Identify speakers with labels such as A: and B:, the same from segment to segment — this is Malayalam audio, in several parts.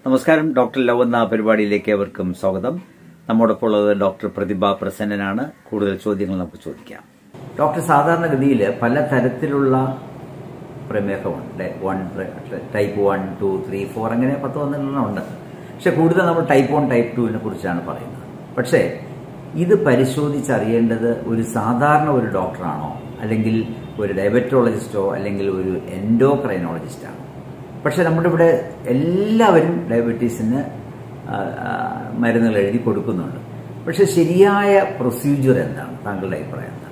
A: നമസ്കാരം ഡോക്ടർ ലവ് എന്ന പരിപാടിയിലേക്ക് ഏവർക്കും സ്വാഗതം നമ്മോടൊപ്പം ഉള്ളത് ഡോക്ടർ പ്രതിഭ പ്രസന്നനാണ് കൂടുതൽ ചോദ്യങ്ങൾ നമുക്ക് ചോദിക്കാം ഡോക്ടർ സാധാരണഗതിയിൽ പല തരത്തിലുള്ള പ്രമേഹമുണ്ട് one type one two three four അങ്ങനെ പത്ത് പന്ത്രണ്ടെണ്ണം ഉണ്ട് പക്ഷെ കൂടുതൽ നമ്മൾ ടൈപ്പ് വൺ ടൈപ്പ് ടുവിനെ കുറിച്ചാണ് പറയുന്നത് പക്ഷേ ഇത് പരിശോധിച്ചറിയേണ്ടത് ഒരു സാധാരണ ഒരു ഡോക്ടറാണോ അല്ലെങ്കിൽ ഒരു ഡയബറ്റോളജിസ്റ്റോ അല്ലെങ്കിൽ ഒരു എൻഡോക്രൈനോളജിസ്റ്റാണോ പക്ഷെ നമ്മുടെ ഇവിടെ എല്ലാവരും ഡയബറ്റീസിന് ആ, ആ, മരുന്നുകൾ എഴുതി കൊടുക്കുന്നുണ്ട് പക്ഷെ ശരിയായ പ്രൊസീജിയർ എന്താണ് താങ്കളുടെ അഭിപ്രായം എന്താണ്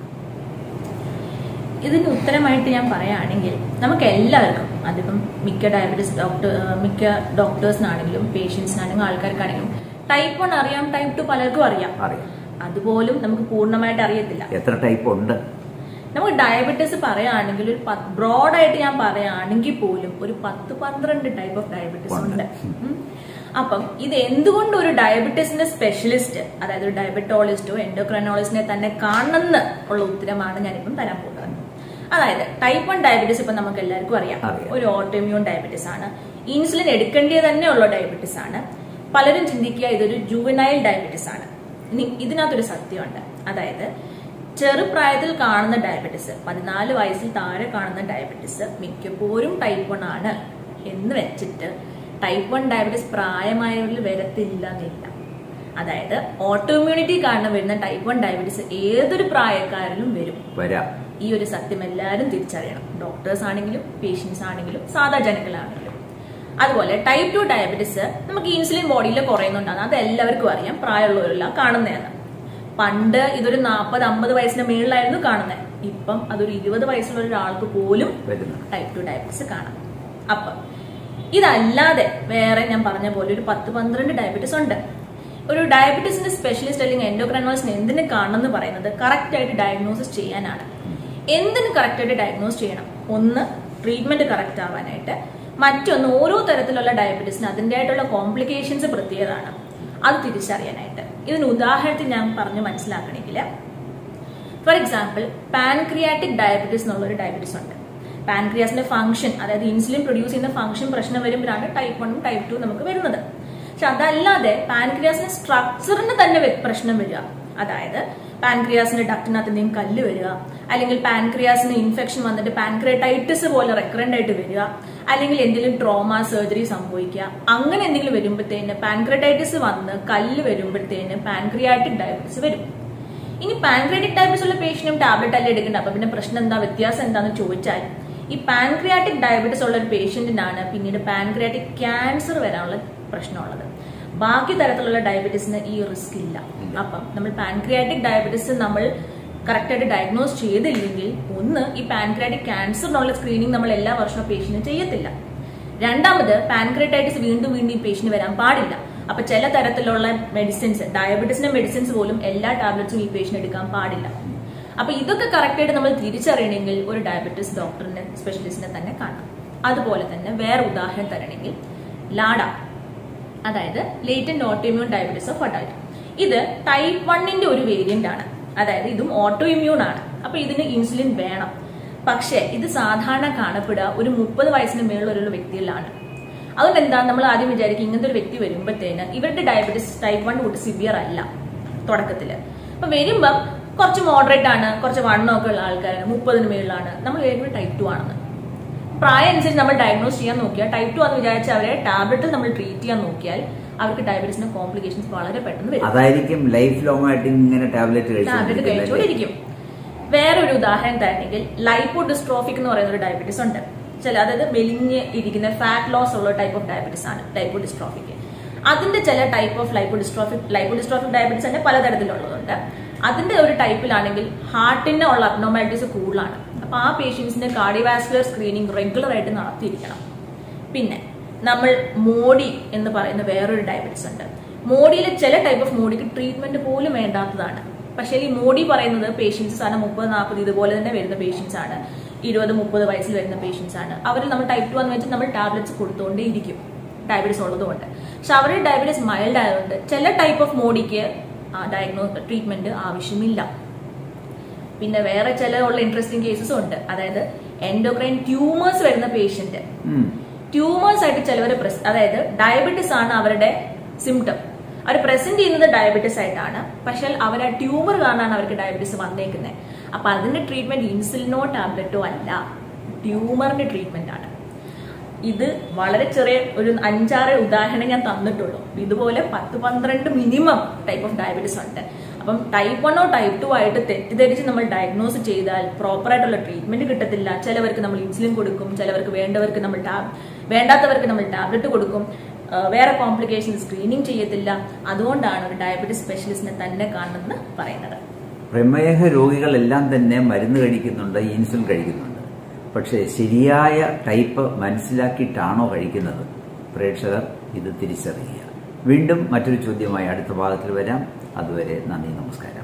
B: ഇതിന് ഉത്തരമായിട്ട് ഞാൻ പറയുകയാണെങ്കിൽ നമുക്ക് എല്ലാവർക്കും അതിപ്പം മിക്ക ഡയബറ്റീസ് ഡോക്ടർ മിക്ക ഡോക്ടേഴ്സിനാണെങ്കിലും പേഷ്യൻസിനാണെങ്കിലും ആൾക്കാർക്കാണെങ്കിലും ടൈപ്പ് വൺ അറിയാം ടൈപ്പ് ടു പലർക്കും അറിയാം
A: അറിയാം
B: അതുപോലും നമുക്ക് പൂർണ്ണമായിട്ട് അറിയത്തില്ല
A: എത്ര ടൈപ്പ് ഉണ്ട്
B: നമുക്ക് ഡയബറ്റീസ് പറയുകയാണെങ്കിൽ ഒരു ബ്രോഡായിട്ട് ഞാൻ പറയുകയാണെങ്കിൽ പോലും ഒരു പത്ത് പന്ത്രണ്ട് ടൈപ്പ് ഓഫ് ഡയബറ്റീസ്
A: ഉണ്ട്.
B: ഉണ്ട് ഉം. അപ്പം ഇത് എന്തുകൊണ്ട് ഒരു ഡയബറ്റീസിന്റെ സ്പെഷ്യലിസ്റ്റ് അതായത് ഒരു ഡയബറ്റോളജിസ്റ്റോ എൻഡോക്രൈനോളജിസ്റ്റിനെ തന്നെ കാണണമെന്ന് ഉള്ള ഉത്തരമാണ് ഞാനിപ്പം തരാൻ പോകുന്നത് അതായത് ടൈപ്പ് വൺ ഡയബറ്റീസ് ഇപ്പം നമുക്ക് എല്ലാവർക്കും അറിയാം
A: അറിയാം.
B: ഒരു ഓട്ടോമ്യൂൺ ഡയബറ്റീസ് ആണ് ഇൻസുലിൻ എടുക്കേണ്ടത് തന്നെ ഉള്ള ഡയബറ്റീസ് ആണ് പലരും ചിന്തിക്കുക ഇതൊരു ജുവനൈൽ ഡയബറ്റീസ് ആണ് ഇനി ഇതിനകത്തൊരു സത്യമുണ്ട് അതായത് ചെറുപ്രായത്തിൽ കാണുന്ന ഡയബറ്റീസ് പതിനാല് വയസ്സിൽ താഴെ കാണുന്ന ഡയബറ്റീസ് മിക്കപ്പോഴും ടൈപ്പ് വൺ ആണ് എന്ന് വെച്ചിട്ട് ടൈപ്പ് വൺ ഡയബറ്റീസ് പ്രായമായവരിൽ വരത്തില്ല എന്നില്ല അതായത് ഓട്ടോമ്യൂണിറ്റി കാരണം വരുന്ന ടൈപ്പ് വൺ ഡയബറ്റീസ് ഏതൊരു പ്രായക്കാരിലും വരും
A: വരാം
B: ഈ ഒരു സത്യം എല്ലാവരും തിരിച്ചറിയണം ഡോക്ടേഴ്സ് ആണെങ്കിലും പേഷ്യൻസ് ആണെങ്കിലും സാധാ ജനങ്ങളാണെങ്കിലും അതുപോലെ ടൈപ്പ് ടു ഡയബറ്റീസ് നമുക്ക് ഇൻസുലിൻ ബോഡിയിൽ കുറയുന്നുണ്ടാണ് അത് എല്ലാവർക്കും അറിയാം പ്രായമുള്ളവരെല്ലാം കാണുന്നതാണ് പണ്ട് ഇതൊരു നാൽപ്പത് അമ്പത് വയസ്സിന്റെ മേളിലായിരുന്നു കാണുന്നത് ഇപ്പം അതൊരു ഇരുപത് വയസ്സുള്ള ഒരാൾക്ക് പോലും
A: വരുന്നുണ്ട്
B: ടൈപ്പ് ടു ഡയബറ്റീസ് കാണാം അപ്പം ഇതല്ലാതെ വേറെ ഞാൻ പറഞ്ഞ പോലെ ഒരു പത്ത് പന്ത്രണ്ട് ഡയബറ്റീസ് ഉണ്ട് ഒരു ഡയബറ്റീസിന്റെ സ്പെഷ്യലിസ്റ്റ് അല്ലെങ്കിൽ എൻഡോക്രൈനോളജിന് എന്തിന് കാണണം എന്ന് പറയുന്നത് കറക്റ്റ് ആയിട്ട് ഡയഗ്നോസിസ് ചെയ്യാനാണ് എന്തിന് കറക്റ്റ് ആയിട്ട് ഡയഗ്നോസ് ചെയ്യണം ഒന്ന് ട്രീറ്റ്മെന്റ് കറക്റ്റ് ആവാനായിട്ട് മറ്റൊന്ന് ഓരോ തരത്തിലുള്ള ഡയബറ്റീസിന് അതിൻ്റെതായിട്ടുള്ള കോംപ്ലിക്കേഷൻസ് പ്രത്യേകതാണ് അത് തിരിച്ചറിയാനായിട്ട് ഇതിന് ഉദാഹരണത്തിൽ ഞാൻ പറഞ്ഞു മനസ്സിലാക്കണമെങ്കിൽ ഫോർ എക്സാമ്പിൾ പാൻക്രിയാറ്റിക് ഡയബറ്റീസ് എന്നുള്ള ഒരു ഡയബറ്റീസ് ഉണ്ട് പാൻക്രിയാസിന്റെ ഫംഗ്ഷൻ അതായത് ഇൻസുലിൻ പ്രൊഡ്യൂസ് ചെയ്യുന്ന ഫംഗ്ഷൻ പ്രശ്നം വരുമ്പോഴാണ് ടൈപ്പ് വണ്ണും ടൈപ്പ് ടു നമുക്ക് വരുന്നത് പക്ഷെ അതല്ലാതെ പാൻക്രിയാസിന്റെ സ്ട്രക്ചറിന് തന്നെ വ്യ- പ്രശ്നം വരിക അതായത് പാൻക്രിയാസിന്റെ ഡക്റ്റിനകത്ത് എന്തെങ്കിലും കല്ല് വരിക അല്ലെങ്കിൽ പാൻക്രിയാസിന് ഇൻഫെക്ഷൻ വന്നിട്ട് പാൻക്രിയറ്റൈറ്റിസ് പോലെ റെക്കറന്റ് ആയിട്ട് വരിക അല്ലെങ്കിൽ എന്തെങ്കിലും ട്രോമ സർജറി സംഭവിക്കുക അങ്ങനെ എന്തെങ്കിലും വരുമ്പോഴത്തേന് പാൻക്രിയറ്റൈറ്റിസ് വന്ന് കല്ല് വരുമ്പോഴത്തേന് പാൻക്രിയാറ്റിക് ഡയബറ്റീസ് വരും ഇനി പാൻക്രിയാറ്റിക് ഡയബറ്റീസ് ഉള്ള പേഷ്യന്റും ടാബ്ലറ്റ് അല്ലേ എടുക്കേണ്ടത് അപ്പൊ പിന്നെ പ്രശ്നം എന്താ വ്യത്യാസം എന്താന്ന് ചോദിച്ചാൽ ഈ പാൻക്രിയാറ്റിക് ഡയബറ്റീസ് ഉള്ള ഒരു പേഷ്യന്റിനാണ് പിന്നീട് പാൻക്രിയാറ്റിക് ക്യാൻസർ വരാനുള്ള പ്രശ്നമുള്ളത് ബാക്കി തരത്തിലുള്ള ഡയബറ്റീസിന് ഈ റിസ്ക് ഇല്ല അപ്പം നമ്മൾ പാൻക്രിയാറ്റിക് ഡയബറ്റീസ് നമ്മൾ കറക്റ്റ് ആയിട്ട് ഡയഗ്നോസ് ചെയ്തില്ലെങ്കിൽ ഒന്ന് ഈ പാൻക്രിയാറ്റിക് ക്യാൻസറിനുള്ള സ്ക്രീനിങ് നമ്മൾ എല്ലാ വർഷവും പേഷ്യന്റിന് ചെയ്യത്തില്ല രണ്ടാമത് പാൻക്രിയറ്റൈറ്റിസ് വീണ്ടും വീണ്ടും ഈ പേഷ്യന്റ് വരാൻ പാടില്ല അപ്പൊ ചില തരത്തിലുള്ള മെഡിസിൻസ് ഡയബറ്റീസിന്റെ മെഡിസിൻസ് പോലും എല്ലാ ടാബ്ലറ്റ്സും ഈ പേഷ്യന്റ് എടുക്കാൻ പാടില്ല അപ്പൊ ഇതൊക്കെ കറക്റ്റ് ആയിട്ട് നമ്മൾ തിരിച്ചറിയണമെങ്കിൽ ഒരു ഡയബറ്റീസ് ഡോക്ടറിനെ സ്പെഷ്യലിസ്റ്റിനെ തന്നെ കാണാം അതുപോലെ തന്നെ വേറെ ഉദാഹരണം തരണമെങ്കിൽ ലാഡ അതായത് latent autoimmune diabetes of adult ഇത് ടൈപ്പ് വണ്ണിന്റെ ഒരു വേരിയന്റ് ആണ് അതായത് ഇതും ഓട്ടോ ഇമ്മ്യൂൺ ആണ് അപ്പൊ ഇതിന് ഇൻസുലിൻ വേണം പക്ഷേ ഇത് സാധാരണ കാണപ്പെടുക ഒരു മുപ്പത് വയസ്സിന് മേലുള്ള വ്യക്തികളിലാണ് അതുകൊണ്ട് എന്താ നമ്മൾ ആദ്യം വിചാരിക്കും ഇങ്ങനത്തെ ഒരു വ്യക്തി വരുമ്പോഴത്തേന് ഇവരുടെ ഡയബറ്റീസ് ടൈപ്പ് വൺ കൂട്ട് സിവിയർ അല്ല തുടക്കത്തില് അപ്പൊ വരുമ്പം കുറച്ച് മോഡറേറ്റ് ആണ് കുറച്ച് വണ്ണമൊക്കെ ഉള്ള ആൾക്കാരാണ് മുപ്പതിന് മേളിലാണ് നമ്മൾ വരുമ്പോൾ ടൈപ്പ് ടു ആണെന്ന് പ്രായം അനുസരിച്ച് നമ്മൾ ഡയഗ്നോസ് ചെയ്യാൻ നോക്കിയാൽ ടൈപ്പ് ടു എന്ന് വിചാരിച്ച് അവരെ ടാബ്ലറ്റിൽ നമ്മൾ ട്രീറ്റ് ചെയ്യാൻ നോക്കിയാൽ അവർക്ക് ഡയബറ്റീസിന്റെ കോംപ്ലിക്കേഷൻസ് വളരെ പെട്ടെന്ന് വരും
A: അതായിരിക്കും ലൈഫ് ലോങ് ആയിട്ട് ഇങ്ങനെ ടാബ്ലറ്റ്
B: ടാബ്ലറ്റ്
A: കഴിച്ചു
B: കഴിച്ചുകൊണ്ടിരിക്കും വേറൊരു ഉദാഹരണം തരണമെങ്കിൽ ലൈപ്പോഡിസ്ട്രോഫിക് എന്ന് പറയുന്ന ഒരു ഡയബറ്റീസ് ഉണ്ട് ചില അതായത് മെലിഞ്ഞ് ഇരിക്കുന്ന ഫാറ്റ് ലോസ് ഉള്ള ടൈപ്പ് ഓഫ് ഡയബറ്റീസ് ആണ് ലൈപ്പോഡിസ്ട്രോഫിക് അതിന്റെ ചില type of lipodystrophic lipodystrophic diabetes തന്നെ പലതരത്തിലുള്ളതുണ്ട് അതിന്റെ ഒരു ടൈപ്പിലാണെങ്കിൽ ഹാർട്ടിന് ഉള്ള അബ്നോമാലിറ്റീസ് കൂടുതലാണ് അപ്പൊ ആ പേഷ്യൻസിന്റെ കാർഡിയോവാസ്കുലർ സ്ക്രീനിങ് റെഗുലർ ആയിട്ട് നടത്തിയിരിക്കണം പിന്നെ നമ്മൾ മോഡി എന്ന് പറയുന്ന വേറൊരു ഡയബറ്റീസ് ഉണ്ട് മോഡിയിലെ ചില ടൈപ്പ് ഓഫ് മോഡിക്ക് ട്രീറ്റ്മെന്റ് പോലും വേണ്ടാത്തതാണ് പക്ഷേ ഈ മോഡി പറയുന്നത് പേഷ്യൻസ് ആണ് മുപ്പത് നാൽപ്പത് ഇതുപോലെ തന്നെ വരുന്ന പേഷ്യൻസ് ആണ് ഇരുപത് മുപ്പത് വയസ്സിൽ വരുന്ന പേഷ്യൻസ് ആണ് അവർ നമ്മൾ ടൈപ്പ് ടു എന്ന് വെച്ചാൽ നമ്മൾ ടാബ്ലറ്റ്സ് കൊടുത്തുകൊണ്ടേ ഇരിക്കും ഡയബറ്റീസ് ഉള്ളതുകൊണ്ട് പക്ഷെ അവരുടെ ഡയബറ്റീസ് മൈൽഡ് ആയതുകൊണ്ട് ചില ടൈപ്പ് ഓഫ് മോഡിക്ക് ഡയഗ്നോ ട്രീറ്റ്മെന്റ് ആവശ്യമില്ല പിന്നെ വേറെ ചില ഉള്ള ഇൻട്രസ്റ്റിംഗ് കേസസ് ഉണ്ട് അതായത് എൻഡോക്രൈൻ ട്യൂമേഴ്സ് വരുന്ന പേഷ്യന്റ്
A: ഉം.
B: ട്യൂമേഴ്സ് ആയിട്ട് ചിലവർ അതായത് ഡയബറ്റിസ് ആണ് അവരുടെ സിംറ്റം അവർ പ്രസന്റ് ചെയ്യുന്നത് ഡയബറ്റിസ് ആയിട്ടാണ് പക്ഷെ അവർ ആ ട്യൂമർ കാരണമാണ് അവർക്ക് ഡയബറ്റിസ് വന്നേക്കുന്നത് അപ്പൊ അതിന്റെ ട്രീറ്റ്മെന്റ് ഇൻസുലിനോ ടാബ്ലറ്റോ അല്ല ട്യൂമറിന്റെ ട്രീറ്റ്മെന്റ് ആണ് ഇത് വളരെ ചെറിയ ഒരു അഞ്ചാറ് ഉദാഹരണം ഞാൻ തന്നിട്ടുള്ളൂ ഇതുപോലെ പത്ത് പന്ത്രണ്ട് മിനിമം ടൈപ്പ് ഓഫ് ഡയബറ്റീസ് ഉണ്ട് അപ്പം ടൈപ്പ് വണ്ണോ ടൈപ്പ് ടു ആയിട്ട് തെറ്റിദ്ധരിച്ച് നമ്മൾ ഡയഗ്നോസ് ചെയ്താൽ പ്രോപ്പർ ആയിട്ടുള്ള ട്രീറ്റ്മെന്റ് കിട്ടത്തില്ല ചിലവർക്ക് നമ്മൾ ഇൻസുലിൻ കൊടുക്കും ചിലവർക്ക് വേണ്ടവർക്ക് നമ്മൾ ടാബ് വേണ്ടാത്തവർക്ക് നമ്മൾ ടാബ്ലറ്റ് കൊടുക്കും ആ, വേറെ കോംപ്ലിക്കേഷൻ സ്ക്രീനിങ് ചെയ്യത്തില്ല അതുകൊണ്ടാണ് ഒരു ഡയബറ്റിസ് സ്പെഷ്യലിസ്റ്റിനെ തന്നെ കാണുമെന്ന് പറയുന്നത്
A: പ്രമേഹ രോഗികളെല്ലാം തന്നെ മരുന്ന് കഴിക്കുന്നുണ്ട് ഇൻസുലിൻ കഴിക്കുന്നുണ്ട് പക്ഷേ ശരിയായ ടൈപ്പ് മനസ്സിലാക്കിയിട്ടാണോ കഴിക്കുന്നത് പ്രേക്ഷകർ ഇത് തിരിച്ചറിയുക വീണ്ടും മറ്റൊരു ചോദ്യമായി അടുത്ത ഭാഗത്തിൽ വരാം അതുവരെ നന്ദി നമസ്കാരം